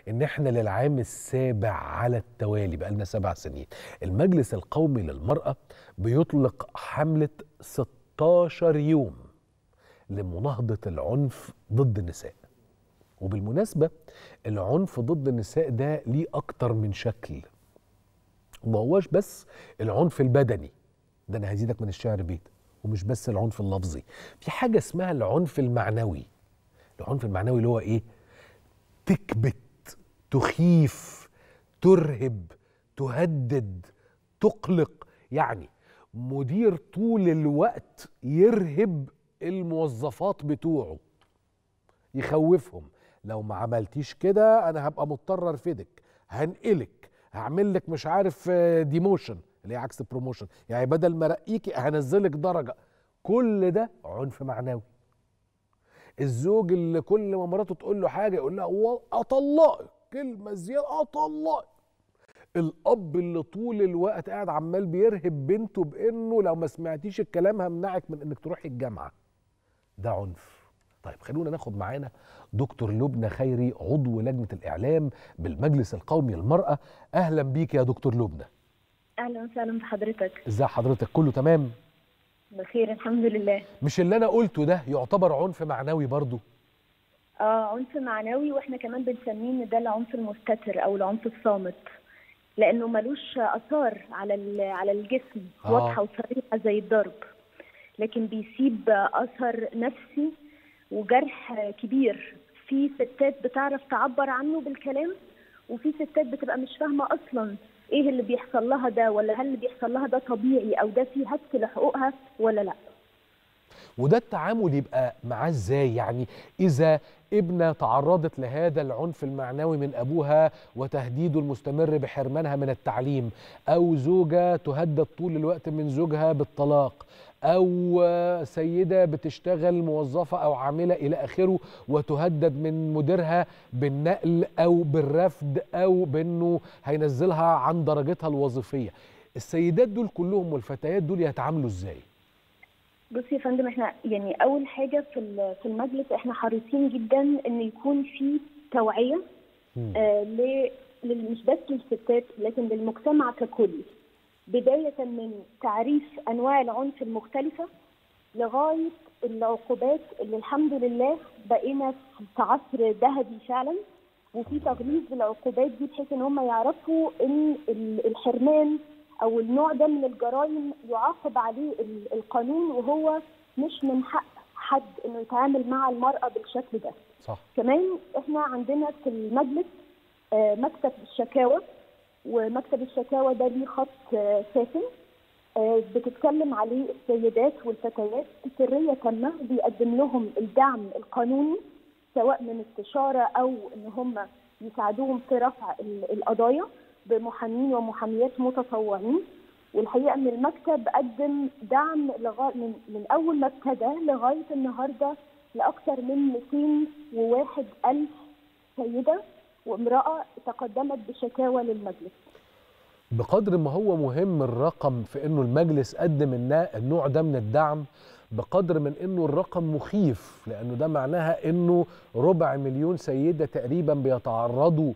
ان احنا للعام السابع على التوالي بقالنا سبع سنين المجلس القومي للمرأة بيطلق حملة 16 يوم لمناهضة العنف ضد النساء وبالمناسبة العنف ضد النساء ده ليه أكتر من شكل وما هواش بس العنف البدني ده أنا هزيدك من الشعر بيت ومش بس العنف اللفظي في حاجة اسمها العنف المعنوي العنف المعنوي اللي هو إيه تكبت تخيف ترهب تهدد تقلق يعني مدير طول الوقت يرهب الموظفات بتوعه يخوفهم لو ما عملتيش كده انا هبقى مضطر ارفدك هنقلك هعمل لك مش عارف ديموشن اللي هي عكس بروموشن يعني بدل ما ارقيكي هنزلك درجه كل ده عنف معنوي الزوج اللي كل ما مراته تقول له حاجه يقول لها اطلقك كلمه زياده اطلقك الاب اللي طول الوقت قاعد عمال بيرهب بنته بانه لو ما سمعتيش الكلام همنعك من انك تروحي الجامعه ده عنف طيب خلونا ناخد معانا دكتور لبنى خيري عضو لجنه الاعلام بالمجلس القومي للمراه اهلا بيك يا دكتور لبنى اهلا وسهلا بحضرتك ازي حضرتك كله تمام بخير الحمد لله مش اللي انا قلته ده يعتبر عنف معنوي برضو اه عنف معنوي واحنا كمان بنسميه ان ده العنف المستتر او العنف الصامت لانه ملوش اثار على على الجسم آه. واضحه وصريحه زي الضرب لكن بيسيب اثر نفسي وجرح كبير في ستات بتعرف تعبر عنه بالكلام وفي ستات بتبقى مش فاهمه اصلا ايه اللي بيحصل لها ده ولا هل اللي بيحصل لها ده طبيعي او ده فيه هتك لحقوقها ولا لا وده التعامل يبقى معاه ازاي يعني اذا ابنه تعرضت لهذا العنف المعنوي من ابوها وتهديده المستمر بحرمانها من التعليم او زوجه تهدد طول الوقت من زوجها بالطلاق او سيده بتشتغل موظفه او عامله الى اخره وتهدد من مديرها بالنقل او بالرفد او بانه هينزلها عن درجتها الوظيفيه السيدات دول كلهم والفتيات دول يتعاملوا ازاي بصي يا فندم احنا يعني اول حاجه في في المجلس احنا حريصين جدا ان يكون في توعيه آه ل مش بس للستات لكن للمجتمع ككل بدايه من تعريف انواع العنف المختلفه لغايه العقوبات اللي الحمد لله بقينا في عصر ذهبي فعلا وفي تغليظ للعقوبات دي بحيث ان هم يعرفوا ان الحرمان او النوع ده من الجرائم يعاقب عليه القانون وهو مش من حق حد انه يتعامل مع المراه بالشكل ده. صح. كمان احنا عندنا في المجلس مكتب الشكاوى ومكتب الشكاوى ده ليه خط ساخن بتتكلم عليه السيدات والفتيات بسريه تامه بيقدم لهم الدعم القانوني سواء من استشاره او ان هم يساعدوهم في رفع القضايا بمحامين ومحاميات متطوعين والحقيقه ان المكتب قدم دعم لغايه من, من اول ما ابتدى لغايه النهارده لاكثر من 201 الف سيده وامراه تقدمت بشكاوى للمجلس. بقدر ما هو مهم الرقم في انه المجلس قدم النوع ده من الدعم بقدر من انه الرقم مخيف لانه ده معناها انه ربع مليون سيده تقريبا بيتعرضوا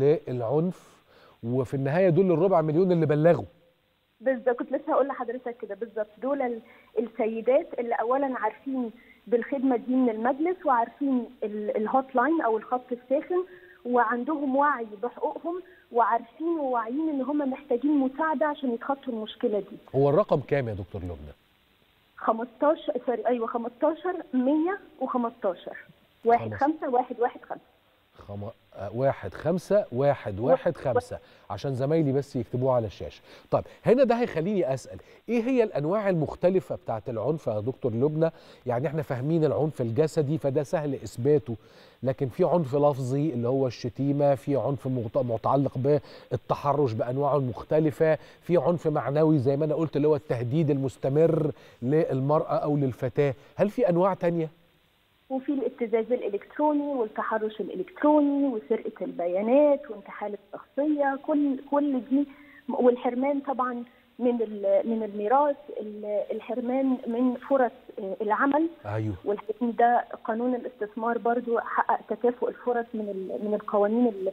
للعنف وفي النهايه دول الربع مليون اللي بلغوا بالظبط كنت لسه هقول لحضرتك كده بالظبط دول السيدات اللي اولا عارفين بالخدمه دي من المجلس وعارفين الهوت لاين او الخط الساخن وعندهم وعي بحقوقهم وعارفين وواعيين ان هم محتاجين مساعده عشان يتخطوا المشكله دي. هو الرقم كام يا دكتور لبنى؟ 15 سوري ايوه 15 115 واحد خمسة واحد واحد خمسة خم... واحد خمسة واحد واحد خمسة عشان زمايلي بس يكتبوه على الشاشة طيب هنا ده هيخليني أسأل إيه هي الأنواع المختلفة بتاعت العنف يا دكتور لبنى يعني إحنا فاهمين العنف الجسدي فده سهل إثباته لكن في عنف لفظي اللي هو الشتيمة في عنف متعلق بالتحرش بأنواعه المختلفة في عنف معنوي زي ما أنا قلت اللي هو التهديد المستمر للمرأة أو للفتاة هل في أنواع تانية؟ وفي الابتزاز الالكتروني والتحرش الالكتروني وسرقه البيانات وانتحال الشخصيه كل كل دي والحرمان طبعا من من الميراث الحرمان من فرص العمل ايوه والحقيقه ده قانون الاستثمار برضو حقق تكافؤ الفرص من من القوانين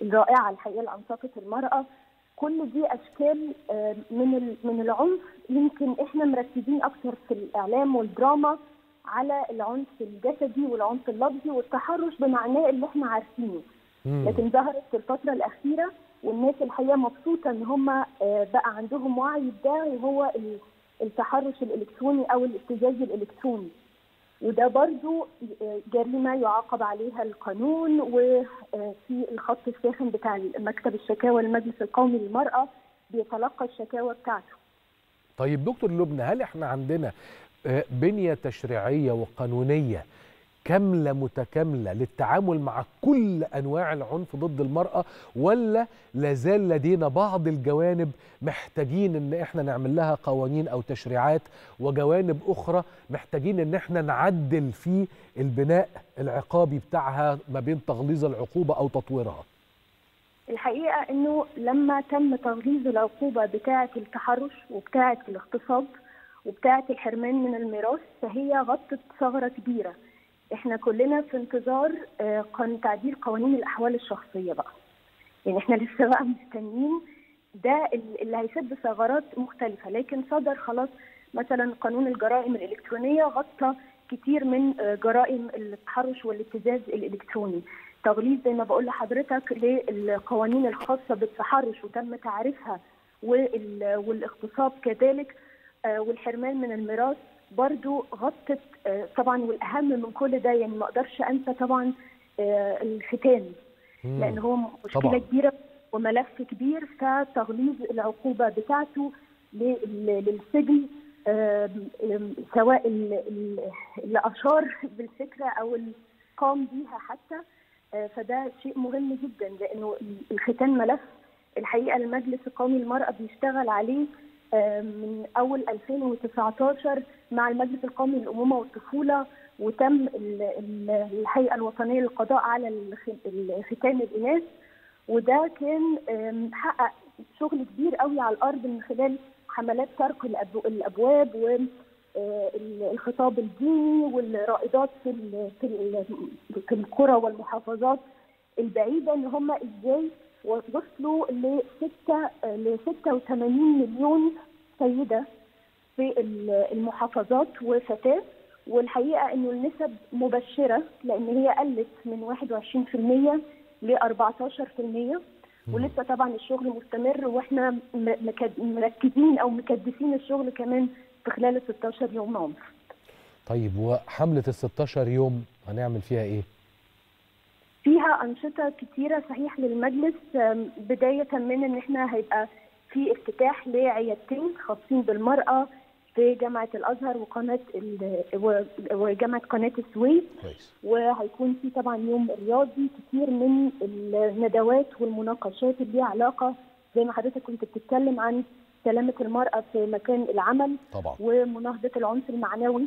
الرائعه الحقيقه اللي انصفت المراه كل دي اشكال من من العنف يمكن احنا مركزين اكثر في الاعلام والدراما على العنف الجسدي والعنف اللفظي والتحرش بمعناه اللي احنا عارفينه لكن ظهرت في الفتره الاخيره والناس الحقيقه مبسوطه ان هم بقى عندهم وعي بده وهو التحرش الالكتروني او الابتزاز الالكتروني وده برضو جريمه يعاقب عليها القانون وفي الخط الساخن بتاع مكتب الشكاوى المجلس القومي للمراه بيتلقى الشكاوى بتاعته. طيب دكتور لبنى هل احنا عندنا بنيه تشريعيه وقانونيه كامله متكامله للتعامل مع كل انواع العنف ضد المراه ولا لازال لدينا بعض الجوانب محتاجين ان احنا نعمل لها قوانين او تشريعات وجوانب اخرى محتاجين ان احنا نعدل في البناء العقابي بتاعها ما بين تغليظ العقوبه او تطويرها الحقيقه انه لما تم تغليظ العقوبه بتاعه التحرش وبتاعه الاغتصاب وبتاعه الحرمان من الميراث فهي غطت ثغره كبيره احنا كلنا في انتظار قانون تعديل قوانين الاحوال الشخصيه بقى يعني احنا لسه بقى مستنيين ده اللي هيسد ثغرات مختلفه لكن صدر خلاص مثلا قانون الجرائم الالكترونيه غطى كتير من جرائم التحرش والابتزاز الالكتروني تغليظ زي ما بقول لحضرتك للقوانين الخاصه بالتحرش وتم تعريفها والاغتصاب كذلك والحرمان من الميراث برضو غطت طبعا والاهم من كل ده يعني ما اقدرش انسى طبعا الختان لان هو مشكله طبعا. كبيره وملف كبير فتغليظ العقوبه بتاعته للسجن سواء اللي اشار بالفكره او اللي قام بيها حتى فده شيء مهم جدا لانه الختان ملف الحقيقه المجلس القومي للمراه بيشتغل عليه من اول 2019 مع المجلس القومي للامومه والطفوله وتم الهيئه الوطنيه للقضاء على ختان الاناث وده كان حقق شغل كبير قوي على الارض من خلال حملات طرق الابواب والخطاب الديني والرائدات في في القرى والمحافظات البعيده ان هم ازاي وصلوا ل 6 ل 86 مليون سيده في المحافظات وفتاه والحقيقه انه النسب مبشره لان هي قلت من 21% ل 14% ولسه طبعا الشغل مستمر واحنا مركزين او مكدسين الشغل كمان في خلال ال 16 يوم عنف. طيب وحمله ال 16 يوم هنعمل فيها ايه؟ فيها انشطه كتيره صحيح للمجلس بدايه من ان احنا هيبقى في افتتاح لعيادتين خاصين بالمراه في جامعه الازهر وقناه وجامعه قناه السويس وهيكون في طبعا يوم رياضي كتير من الندوات والمناقشات اللي ليها علاقه زي ما حضرتك كنت بتتكلم عن سلامه المراه في مكان العمل طبعا. ومناهضه العنف المعنوي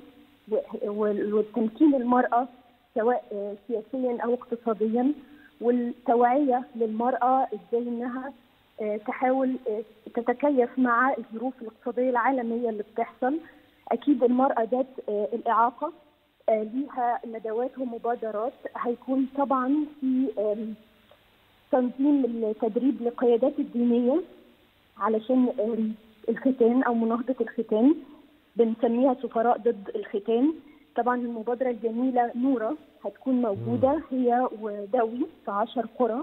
وتمكين المراه سواء سياسيا او اقتصاديا والتوعيه للمراه ازاي انها تحاول تتكيف مع الظروف الاقتصاديه العالميه اللي بتحصل اكيد المراه ذات الاعاقه ليها ندوات ومبادرات هيكون طبعا في تنظيم التدريب للقيادات الدينيه علشان الختان او مناهضه الختان بنسميها سفراء ضد الختان طبعا المبادره الجميله نوره هتكون موجوده هي ودوي في 10 قرى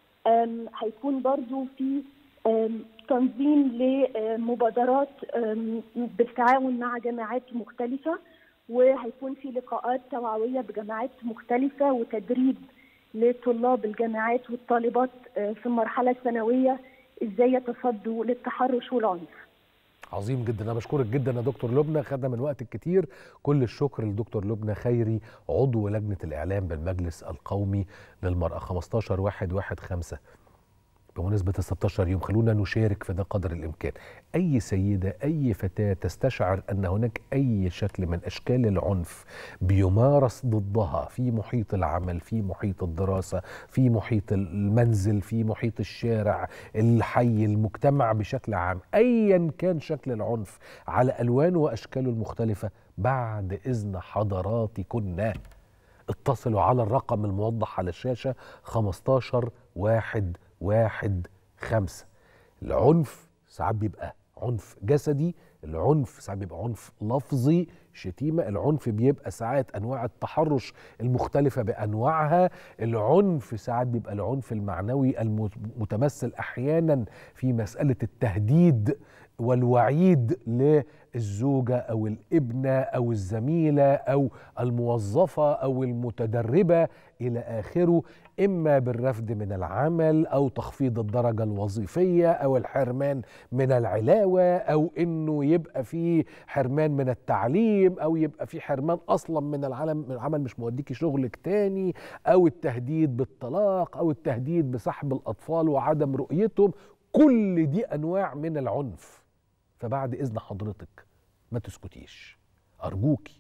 هيكون برضو في تنظيم لمبادرات بالتعاون مع جامعات مختلفة وهيكون في لقاءات توعوية بجامعات مختلفة وتدريب لطلاب الجامعات والطالبات في المرحلة الثانوية ازاي يتصدوا للتحرش والعنف عظيم جدا انا بشكرك جدا يا دكتور لبنى خدنا من وقتك كتير كل الشكر للدكتور لبنى خيري عضو لجنه الاعلام بالمجلس القومي للمراه 15 1 1 5 بمناسبة ال 16 يوم خلونا نشارك في ده قدر الإمكان أي سيدة أي فتاة تستشعر أن هناك أي شكل من أشكال العنف بيمارس ضدها في محيط العمل في محيط الدراسة في محيط المنزل في محيط الشارع الحي المجتمع بشكل عام أيا كان شكل العنف على ألوانه وأشكاله المختلفة بعد إذن حضراتكن اتصلوا على الرقم الموضح على الشاشة 15 واحد واحد خمسة العنف ساعات بيبقى عنف جسدي العنف ساعات بيبقى عنف لفظي شتيمة العنف بيبقى ساعات أنواع التحرش المختلفة بأنواعها العنف ساعات بيبقى العنف المعنوي المتمثل أحيانا في مسألة التهديد والوعيد للزوجة أو الابنة أو الزميلة أو الموظفة أو المتدربة إلى آخره إما بالرفض من العمل أو تخفيض الدرجة الوظيفية أو الحرمان من العلاوة أو إنه يبقى في حرمان من التعليم أو يبقى في حرمان أصلا من العالم من العمل مش موديكي شغلك تاني أو التهديد بالطلاق أو التهديد بسحب الأطفال وعدم رؤيتهم كل دي أنواع من العنف فبعد إذن حضرتك ما تسكتيش أرجوكي